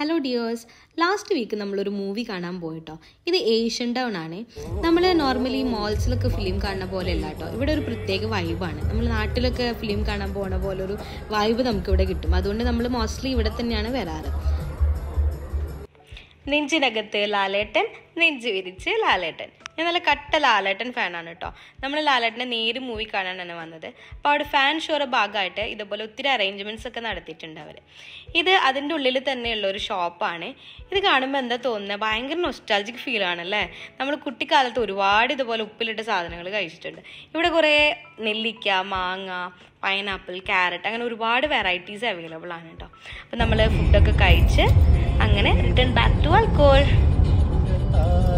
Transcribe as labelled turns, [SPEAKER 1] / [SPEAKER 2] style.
[SPEAKER 1] hello dears last week നമ്മളൊരു movie കാണാൻ പോയിട്ടോ ഇത് ഏഷ്യൻ ടൗൺ ആണ് നമ്മൾ നോർമലി മോൾസിലൊക്കെ ഫിലിം കാണുന്ന പോലെ അല്ല കേട്ടോ ഇവിടെ ഒരു പ്രത്യേക വൈബാണ് നമ്മൾ നാട്ടിലൊക്കെ ഫിലിം കാണാൻ പോണ പോലെ ഒരു വൈബ് നമുക്ക് ഇവിടെ കിട്ടും അതുകൊണ്ട് നമ്മൾ മോസ്റ്റ്ലി ഇവിടെ തന്നെയാണ് വരാറ് നെഞ്ചിനകത്ത് ലാലേട്ടൻ നെഞ്ചു വിരിച്ച് ലാലേട്ടൻ ഞാൻ നല്ല കട്ട ലാലേട്ടൻ ഫാനാണ് കേട്ടോ നമ്മൾ ലാലേട്ടനെ നേര് മൂവി കാണാനാണ് വന്നത് അപ്പോൾ അവിടെ ഫാൻ ഷോയുടെ ഭാഗമായിട്ട് ഇതുപോലെ ഒത്തിരി അറേഞ്ച്മെൻറ്റ്സ് ഒക്കെ നടത്തിയിട്ടുണ്ട് അവർ ഇത് അതിൻ്റെ ഉള്ളിൽ തന്നെയുള്ള ഒരു ഷോപ്പാണ് ഇത് കാണുമ്പോൾ എന്താ തോന്നുന്നത് ഭയങ്കര നൊസ്റ്റാൾജിക് ഫീൽ ആണല്ലേ നമ്മൾ കുട്ടിക്കാലത്ത് ഒരുപാട് ഇതുപോലെ ഉപ്പിലിട്ട സാധനങ്ങൾ കഴിച്ചിട്ടുണ്ട് ഇവിടെ കുറേ നെല്ലിക്ക മാങ്ങ പൈനാപ്പിൾ ക്യാരറ്റ് അങ്ങനെ ഒരുപാട് വെറൈറ്റീസ് അവൈലബിൾ ആണ് കേട്ടോ അപ്പം നമ്മൾ ഫുഡൊക്കെ കഴിച്ച് അങ്ങനെ റിട്ടേൺ ബാക്ക് ടു ആൽക്കോൾ